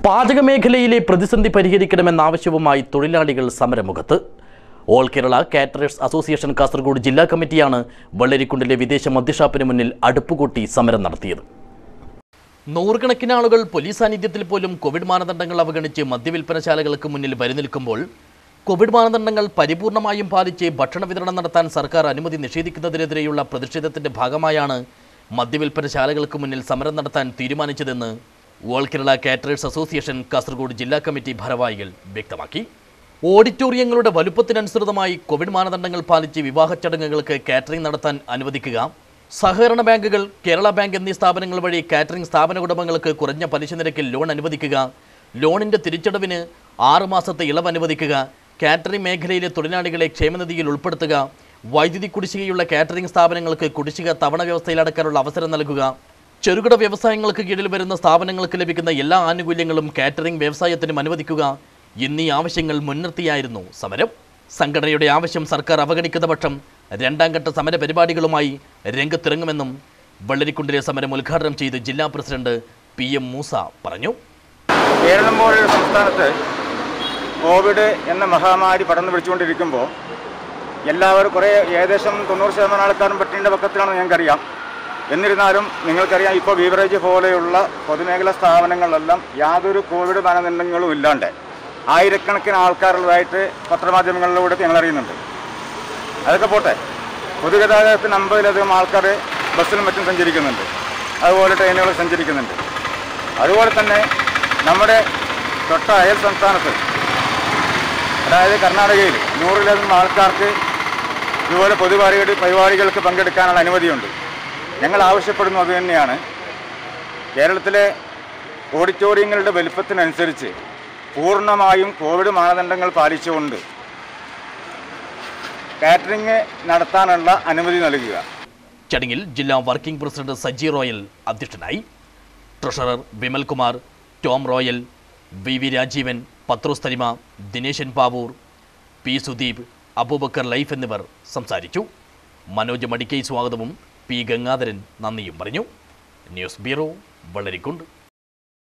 പാചക മേഖലയിലെ പ്രതിസന്ധി പരിഹരിക്കണമെന്നാവശ്യവുമായി തൊഴിലാളികൾ സമരമുഖത്ത് all Kerala caterers association Kasaragod ജില്ലാ കമ്മിറ്റിയാണ് വെള്ളരിക്കുണ്ടിലെ വിദേശ മദ്യഷാപ്പിന് മുന്നിൽ അടുപ്പുകൂട്ടി സമരം നടത്തിയത് നൂറുകണക്കിന് ആളുകൾ പോലീസ് സാന്നിധ്യത്തിൽ പോലും കോവിഡ് മാനദണ്ഡങ്ങൾ അവഗണിച്ച് മദ്യവിൽപ്പനശാലകൾക്ക് മുന്നിൽ വരി നിൽക്കുമ്പോൾ കോവിഡ് മാനദണ്ഡങ്ങൾ പരിപൂർണമായും പാലിച്ച് ഭക്ഷണ വിതരണം നടത്താൻ സർക്കാർ അനുമതി നിഷേധിക്കുന്നതിനെതിരെയുള്ള പ്രതിഷേധത്തിന്റെ ഭാഗമായാണ് മദ്യവിൽപ്പനശാലകൾക്ക് മുന്നിൽ സമരം നടത്താൻ തീരുമാനിച്ചതെന്ന് all Kerala caterers association Kasaragod ജില്ലാ കമ്മിറ്റി ഭാരവാഹികൾ വ്യക്തമാക്കി ഓഡിറ്റോറിയങ്ങളുടെ വലുപ്പത്തിനനുസൃതമായി കോവിഡ് മാനദണ്ഡങ്ങൾ പാലിച്ച് വിവാഹ ചടങ്ങുകൾക്ക് കാറ്ററിംഗ് നടത്താൻ അനുവദിക്കുക സഹകരണ ബാങ്കുകൾ കേരള ബാങ്ക് എന്നീ സ്ഥാപനങ്ങൾ വഴി കാറ്ററിംഗ് സ്ഥാപന ഉടമകൾക്ക് കുറഞ്ഞ പലിശ നിരക്കിൽ ലോൺ അനുവദിക്കുക ലോണിന്റെ തിരിച്ചടവിന് ആറ് മാസത്തെ ഇളവ് അനുവദിക്കുക കാറ്ററിംഗ് മേഖലയിലെ തൊഴിലാളികളെ ക്ഷേമനിധിയിൽ ഉൾപ്പെടുത്തുക വൈദ്യുതി കുടിശ്ശികയുള്ള കാറ്ററിംഗ് സ്ഥാപനങ്ങൾക്ക് കുടിശ്ശിക തവണ വ്യവസ്ഥയിൽ അടക്കാനുള്ള അവസരം നൽകുക ചെറുകിട വ്യവസായങ്ങൾക്ക് കീഴിൽ വരുന്ന സ്ഥാപനങ്ങൾക്ക് ലഭിക്കുന്ന എല്ലാ ആനുകൂല്യങ്ങളും കാറ്ററിംഗ് വ്യവസായത്തിനും അനുവദിക്കുക എന്നീ ആവശ്യങ്ങൾ മുൻനിർത്തിയായിരുന്നു സമരം സംഘടനയുടെ ആവശ്യം സർക്കാർ അവഗണിക്കുന്ന പക്ഷം രണ്ടാം ഘട്ട സമര പരിപാടികളുമായി രംഗത്തിറങ്ങുമെന്നും വെള്ളരിക്കുണ്ടിലെ സമരം ഉദ്ഘാടനം ചെയ്ത് ജില്ലാ പ്രസിഡന്റ് പി എം മൂസ പറഞ്ഞു കേരളം പോലുള്ള സംസ്ഥാനത്ത് കോവിഡ് എന്ന മഹാമാരി പടർന്നു പിടിച്ചുകൊണ്ടിരിക്കുമ്പോൾ എല്ലാവരും കുറേ ഏകദേശം തൊണ്ണൂറ് ശതമാനം ആൾക്കാരും പട്ടിണിയുടെ പക്കത്തിലാണെന്ന് ഞങ്ങൾക്കറിയാം എന്നിരുന്നാലും നിങ്ങൾക്കറിയാം ഇപ്പോൾ ബീവറേജ് പോലെയുള്ള പൊതുമേഖലാ സ്ഥാപനങ്ങളിലെല്ലാം യാതൊരു കോവിഡ് മാനദണ്ഡങ്ങളും ഇല്ലാണ്ട് ആയിരക്കണക്കിന് ആൾക്കാരുള്ളതായിട്ട് പത്രമാധ്യമങ്ങളിലൂടെ ഞങ്ങൾ അറിയുന്നുണ്ട് അതൊക്കെ പോട്ടെ പൊതുഗതാഗതത്തിന് അമ്പതിലധികം ആൾക്കാർ ബസ്സിലും മറ്റും സഞ്ചരിക്കുന്നുണ്ട് അതുപോലെ ട്രെയിനുകൾ സഞ്ചരിക്കുന്നുണ്ട് അതുപോലെ തന്നെ നമ്മുടെ തൊട്ട അയൽ സംസ്ഥാനത്ത് അതായത് കർണാടകയിൽ നൂറിലധികം ആൾക്കാർക്ക് ഇതുപോലെ പൊതുപരിപാടി പരിപാടികൾക്ക് പങ്കെടുക്കാനുള്ള അനുമതിയുണ്ട് ഞങ്ങൾ ആവശ്യപ്പെടുന്നു അത് തന്നെയാണ് കേരളത്തിലെ ഓഡിറ്റോറിയങ്ങളുടെ വലുപ്പത്തിനനുസരിച്ച് പൂർണ്ണമായും കോവിഡ് മാനദണ്ഡങ്ങൾ പാലിച്ചുകൊണ്ട് കാറ്ററിംഗ് നടത്താനുള്ള അനുമതി നൽകുക ചടങ്ങിൽ ജില്ലാ വർക്കിംഗ് പ്രസിഡന്റ് സജി റോയൽ അധ്യക്ഷനായി treasurer Vimal Kumar Tom Royal V V Rajeevan Pathros തരിമ ദിനേശൻ പാവൂർ പി സുദീപ് അബൂബക്കർ ലൈഫ് എന്നിവർ സംസാരിച്ചു മനോജ് മടിക്കൈ സ്വാഗതവും പി ഗംഗാധരൻ നന്ദിയും പറഞ്ഞു ന്യൂസ് ബ്യൂറോ വെള്ളരിക്കുണ്ട്